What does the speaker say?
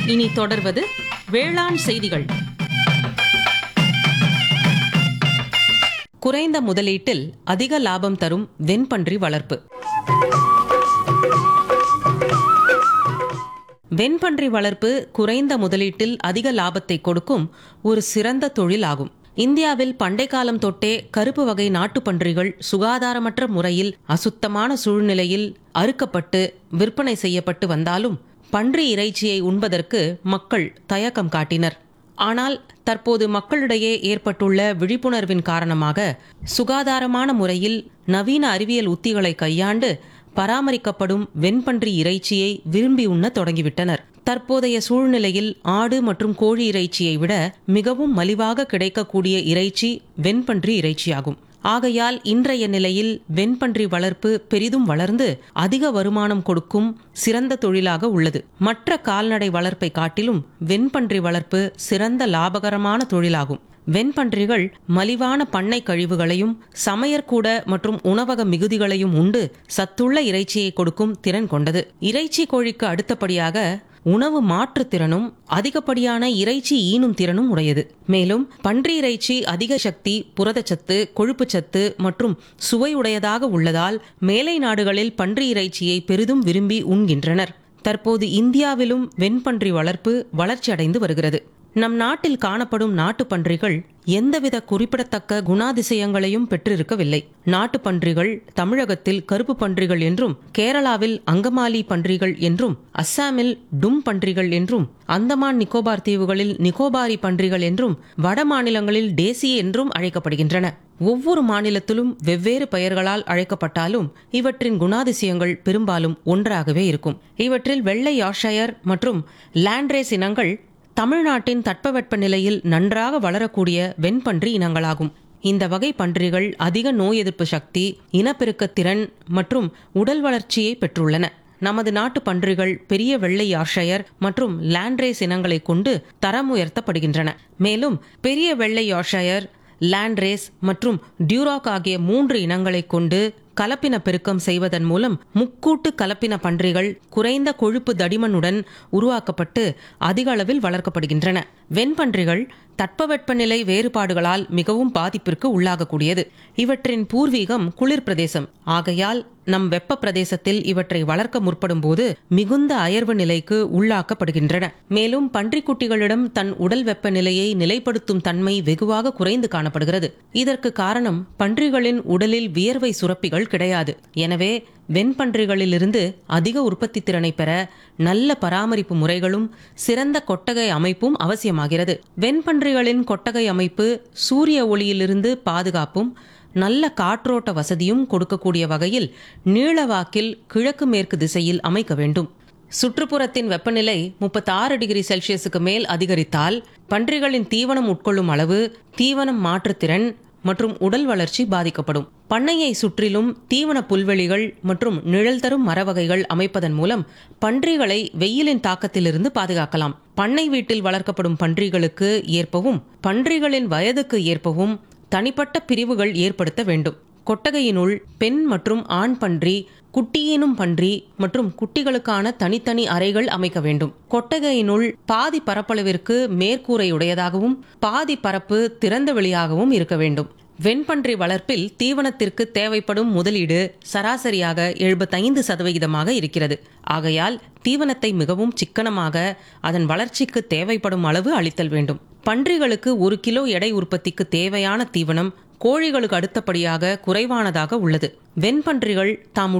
இனி தொடர்வது வேளாண் செய்திகள் குறைந்த முதலீட்டில் அதிக லாபம் தரும் வெண்பன்றி வளர்ப்பு வெண்பன்றி வளர்ப்பு குறைந்த முதலீட்டில் அதிக லாபத்தை கொடுக்கும் ஒரு சிறந்த தொழில் ஆகும் இந்தியாவில் பண்டை காலம் தொட்டே கருப்பு வகை நாட்டுப்பன்றிகள் சுகாதாரமற்ற முறையில் அசுத்தமான சூழ்நிலையில் அறுக்கப்பட்டு விற்பனை செய்யப்பட்டு வந்தாலும் பன்றி இறைச்சியை உண்பதற்கு மக்கள் தயக்கம் காட்டினர் ஆனால் தற்போது மக்களிடையே ஏற்பட்டுள்ள விழிப்புணர்வின் காரணமாக சுகாதாரமான முறையில் நவீன அறிவியல் உத்திகளை கையாண்டு பராமரிக்கப்படும் வெண்பன்றி இறைச்சியை விரும்பி உண்ண தொடங்கிவிட்டனர் தற்போதைய சூழ்நிலையில் ஆடு மற்றும் கோழி இறைச்சியை விட மிகவும் மலிவாக கிடைக்கக்கூடிய இறைச்சி வெண்பன்றி இறைச்சியாகும் ஆகையால் இன்றைய நிலையில் வெண்பன்றி வளர்ப்பு பெரிதும் வளர்ந்து அதிக வருமானம் கொடுக்கும் சிறந்த தொழிலாக உள்ளது மற்ற கால்நடை வளர்ப்பை காட்டிலும் வெண்பன்றி வளர்ப்பு சிறந்த லாபகரமான தொழிலாகும் வெண்பன்றிகள் மலிவான பண்ணை கழிவுகளையும் சமையற்கூட மற்றும் உணவக மிகுதிகளையும் உண்டு சத்துள்ள இறைச்சியை கொடுக்கும் திறன் கொண்டது இறைச்சி கோழிக்கு அடுத்தபடியாக உணவு மாற்று திறனும் அதிகப்படியான இறைச்சி ஈனும் திறனும் உடையது மேலும் பன்றி இறைச்சி அதிக சக்தி புரதச்சத்து கொழுப்புச்சத்து மற்றும் சுவையுடையதாக உள்ளதால் மேலை நாடுகளில் பன்றி இறைச்சியை பெரிதும் விரும்பி உண்கின்றனர் தற்போது இந்தியாவிலும் வெண்பன்றி வளர்ப்பு வளர்ச்சியடைந்து வருகிறது நம் நாட்டில் காணப்படும் நாட்டுப் பன்றிகள் எந்தவித குறிப்பிடத்தக்க குணாதிசயங்களையும் பெற்றிருக்கவில்லை நாட்டுப் பன்றிகள் தமிழகத்தில் கருப்பு பன்றிகள் என்றும் கேரளாவில் அங்கமாலி பன்றிகள் என்றும் அஸ்ஸாமில் டும் பன்றிகள் என்றும் அந்தமான் நிக்கோபார் தீவுகளில் நிக்கோபாரி பன்றிகள் என்றும் வட மாநிலங்களில் டேசி என்றும் அழைக்கப்படுகின்றன ஒவ்வொரு மாநிலத்திலும் வெவ்வேறு பெயர்களால் அழைக்கப்பட்டாலும் இவற்றின் குணாதிசயங்கள் பெரும்பாலும் ஒன்றாகவே இருக்கும் இவற்றில் வெள்ளை யாஷயர் மற்றும் லேண்ட்ரேஸ் இனங்கள் தமிழ்நாட்டின் தட்பவெட்ப நிலையில் நன்றாக வளரக்கூடிய வெண்பன்றி இனங்களாகும் இந்த வகை பன்றிகள் அதிக நோய் எதிர்ப்பு சக்தி இனப்பெருக்கத் திறன் மற்றும் உடல் வளர்ச்சியை பெற்றுள்ளன நமது நாட்டு பன்றிகள் பெரிய வெள்ளை யாஷயர் மற்றும் லேண்ட்ரேஸ் இனங்களை கொண்டு தரம் உயர்த்தப்படுகின்றன மேலும் பெரிய வெள்ளை யாஷயர் லேண்ட்ரேஸ் மற்றும் டியூராக் ஆகிய மூன்று இனங்களை கொண்டு கலப்பின பெருக்கம் செய்வதன் மூலம் முக்கூட்டு கலப்பின பன்றிகள் குறைந்த கொழுப்பு தடிமனுடன் உருவாக்கப்பட்டு அதிக அளவில் வளர்க்கப்படுகின்றன வெண்பன்றிகள் தட்பவெப்பநிலை வேறுபாடுகளால் மிகவும் பாதிப்பிற்கு உள்ளாகக்கூடியது இவற்றின் பூர்வீகம் குளிர் பிரதேசம் ஆகையால் நம் வெப்ப பிரதேசத்தில் இவற்றை வளர்க்க முற்படும் போது மிகுந்த அயர்வு நிலைக்கு உள்ளாக்கப்படுகின்றன மேலும் பன்றிக்குட்டிகளிடம் தன் உடல் வெப்பநிலையை நிலைப்படுத்தும் தன்மை வெகுவாக குறைந்து காணப்படுகிறது இதற்கு காரணம் பன்றிகளின் உடலில் வியர்வை சுரப்பிகள் கிடையாது எனவே வெண்பன்றிகளிலிருந்து அதிக உற்பத்தி திறனை பெற நல்ல பராமரிப்பு முறைகளும் சிறந்த கொட்டகை அமைப்பும் அவசியமாகிறது வெண்பன்றிகளின் கொட்டகை அமைப்பு சூரிய ஒளியிலிருந்து பாதுகாப்பும் நல்ல காற்றோட்ட வசதியும் கொடுக்கக்கூடிய வகையில் நீளவாக்கில் கிழக்கு மேற்கு திசையில் அமைக்க வேண்டும் சுற்றுப்புறத்தின் வெப்பநிலை முப்பத்தாறு டிகிரி செல்சியஸுக்கு மேல் அதிகரித்தால் பன்றிகளின் தீவனம் உட்கொள்ளும் அளவு தீவனம் மாற்றுத்திறன் மற்றும் உடல் வளர்ச்சி பாதிக்கப்படும் பண்ணையை சுற்றிலும் தீவன புல்வெளிகள் மற்றும் நிழல் தரும் மரவகைகள் அமைப்பதன் மூலம் பன்றிகளை வெயிலின் தாக்கத்திலிருந்து பாதுகாக்கலாம் பண்ணை வீட்டில் வளர்க்கப்படும் பன்றிகளுக்கு ஏற்பவும் பன்றிகளின் வயதுக்கு ஏற்பவும் தனிப்பட்ட பிரிவுகள் ஏற்படுத்த வேண்டும் கொட்டகையினுள் பெண் மற்றும் ஆண் பன்றி குட்டியினும் பன்றி மற்றும் குட்டிகளுக்கான தனித்தனி அறைகள் அமைக்க வேண்டும் கொட்டகையினுள் பாதி பரப்பளவிற்கு மேற்கூரையுடையதாகவும் பாதி பரப்பு திறந்த வெளியாகவும் இருக்க வேண்டும் வெண்பன்றி வளர்ப்பில் தீவனத்திற்கு தேவைப்படும் முதலீடு சராசரியாக எழுபத்தைந்து சதவிகிதமாக இருக்கிறது ஆகையால் தீவனத்தை மிகவும் சிக்கனமாக அதன் வளர்ச்சிக்கு தேவைப்படும் அளவு அளித்தல் வேண்டும் பன்றிகளுக்கு ஒரு கிலோ எடை உற்பத்திக்கு தேவையான தீவனம் கோழிகளுக்கு அடுத்தபடியாக குறைவானதாக உள்ளது வெண்பன்றிகள் தாம்